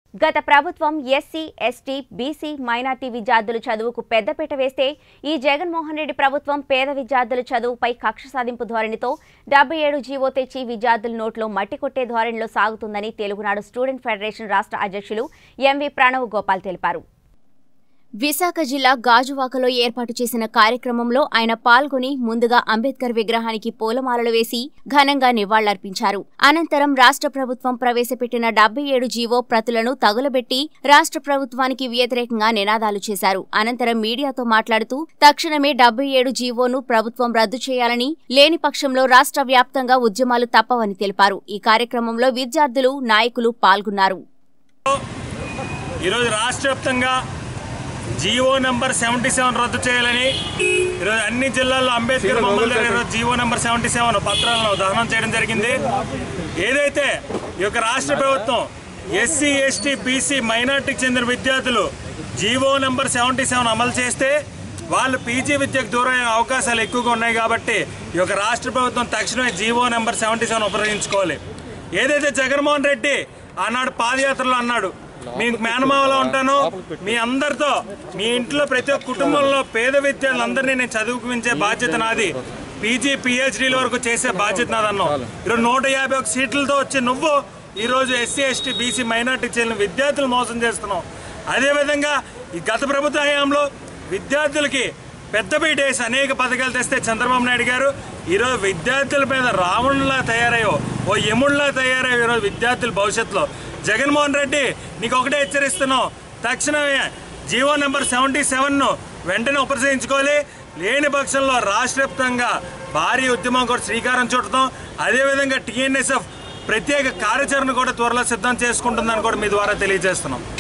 గత ప్రభుత్వం SC ST BC minority విద్యార్థులు చదువుకు పెద్దపీట వేస్తే ఈ జగన్మోహన్ రెడ్డి ప్రభుత్వం పేద విద్యార్థుల చదువుపై కక్ష సాధింపు ధోరణితో డెబ్బై ఏడు జీవో తెచ్చి విద్యార్థుల నోట్లో మట్టి కొట్టే ధోరణిలో సాగుతుందని తెలుగునాడు స్టూడెంట్ ఫెడరేషన్ రాష్ట్ర అధ్యక్షులు ఎంవి ప్రణవ్ గోపాల్ తెలిపారు విశాఖ జిల్లా గాజువాకలో ఏర్పాటు చేసిన కార్యక్రమంలో ఆయన పాల్గొని ముందుగా అంబేద్కర్ విగ్రహానికి పూలమాలలు వేసి ఘనంగా నివాళులర్పించారు అనంతరం రాష్ట్ర ప్రభుత్వం ప్రవేశపెట్టిన డెబ్బై ఏడు జీవో ప్రతులను తగులబెట్టి రాష్ట్ర ప్రభుత్వానికి వ్యతిరేకంగా నినాదాలు చేశారు అనంతరం మీడియాతో మాట్లాడుతూ తక్షణమే డెబ్బై ఏడు జీవోను ప్రభుత్వం రద్దు చేయాలని లేని పక్షంలో రాష్ట్ర వ్యాప్తంగా ఉద్యమాలు తప్పవని తెలిపారు ఈ కార్యక్రమంలో విద్యార్థులు నాయకులు పాల్గొన్నారు ఈరోజు రాష్ట్ర వ్యాప్తంగా జియో నెంబర్ సెవెంటీ సెవెన్ రద్దు చేయాలని ఈరోజు అన్ని జిల్లాల్లో అంబేద్కర్ బొమ్మల దగ్గర ఈరోజు జియో నెంబర్ సెవెంటీ సెవెన్ పత్రాలను దహనం చేయడం జరిగింది ఏదైతే ఈ యొక్క రాష్ట్ర ప్రభుత్వం ఎస్సీ ఎస్టీ బీసీ మైనార్టీకి చెందిన విద్యార్థులు జీవో నెంబర్ సెవెంటీ సెవెన్ అమలు చేస్తే వాళ్ళు పీజీ విద్యకు దూరం అయ్యే అవకాశాలు ఎక్కువగా ఉన్నాయి కాబట్టి ఈ యొక్క రాష్ట్ర ప్రభుత్వం తక్షణమే జీవో నెంబర్ సెవెంటీ సెవెన్ ఉపయోగించుకోవాలి ఏదైతే జగన్మోహన్ రెడ్డి ఆనాడు పాదయాత్రలో అన్నాడు మీ మేనమావలో ఉంటాను మీ అందరితో మీ ఇంట్లో ప్రతి ఒక్క కుటుంబంలో పేద విద్యార్థులందరినీ నేను చదువుకునించే బాధ్యత నాది పీజీ పిహెచ్డీల వరకు చేసే బాధ్యత నాదన్నావు ఈరోజు నూట యాభై ఒక సీట్లతో వచ్చి నువ్వు ఈరోజు ఎస్సీ ఎస్టీ బీసీ మైనార్టీ చెందిన విద్యార్థులు మోసం చేస్తున్నావు అదేవిధంగా ఈ గత ప్రభుత్వ హయాంలో విద్యార్థులకి పెద్దపీట వేసి అనేక పథకాలు తెస్తే చంద్రబాబు నాయుడు గారు ఈరోజు విద్యార్థుల మీద రావణులా తయారయ్యో ఓ యముడిలా తయారయ్యో ఈరోజు విద్యార్థుల భవిష్యత్తులో జగన్మోహన్ రెడ్డి నీకు ఒకటే హెచ్చరిస్తున్నావు తక్షణమే జీవో నెంబర్ సెవెంటీ సెవెన్ను వెంటనే ఉపసంహరించుకోవాలి లేని పక్షంలో రాష్ట్ర వ్యాప్తంగా భారీ ఉద్యమం కూడా శ్రీకారం చుడతాం అదేవిధంగా టీఎన్ఎస్ఎఫ్ ప్రత్యేక కార్యాచరణ కూడా త్వరలో సిద్ధం చేసుకుంటుందని కూడా మీ ద్వారా తెలియజేస్తున్నాం